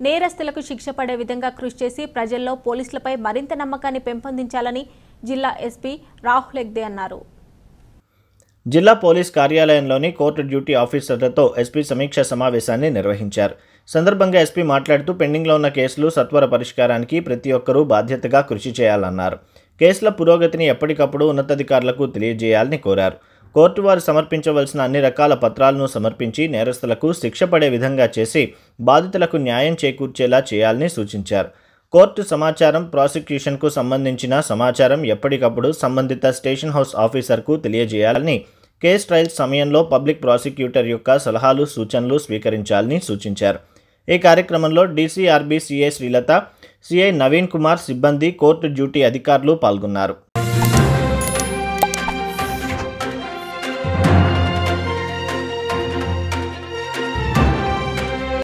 నేరస్తులకు శిక్ష పడే విధంగా కృషి చేసి ప్రజల్లో పోలీసులపై మరింత నమ్మకాన్ని పెంపొందించాలని జిల్లా ఎస్పీ రాహుల్ హెగ్దే అన్నారు జిల్లా పోలీస్ కార్యాలయంలోని కోర్టు డ్యూటీ ఆఫీసర్లతో ఎస్పీ సమీక్ష సమావేశాన్ని నిర్వహించారు సందర్భంగా ఎస్పీ మాట్లాడుతూ పెండింగ్లో ఉన్న కేసులు సత్వర పరిష్కారానికి ప్రతి ఒక్కరూ బాధ్యతగా కృషి చేయాలన్నారు కేసుల పురోగతిని ఎప్పటికప్పుడు ఉన్నతాధికారులకు తెలియజేయాలని కోరారు కోర్టు వారు సమర్పించవలసిన అన్ని రకాల పత్రాలను సమర్పించి నేరస్తులకు శిక్ష పడే విధంగా చేసి బాధితులకు న్యాయం చేకూర్చేలా చేయాలని సూచించారు కోర్టు సమాచారం ప్రాసిక్యూషన్కు సంబంధించిన సమాచారం ఎప్పటికప్పుడు సంబంధిత స్టేషన్ హౌస్ ఆఫీసర్కు తెలియజేయాలని కేస్ ట్రయల్స్ సమయంలో పబ్లిక్ ప్రాసిక్యూటర్ యొక్క సలహాలు సూచనలు స్వీకరించాలని సూచించారు ఈ కార్యక్రమంలో DCRB CI Srilatha CI Naveen Kumar సిబ్బంది కోర్టు డ్యూటీ అధికారులు పాల్గొన్నారు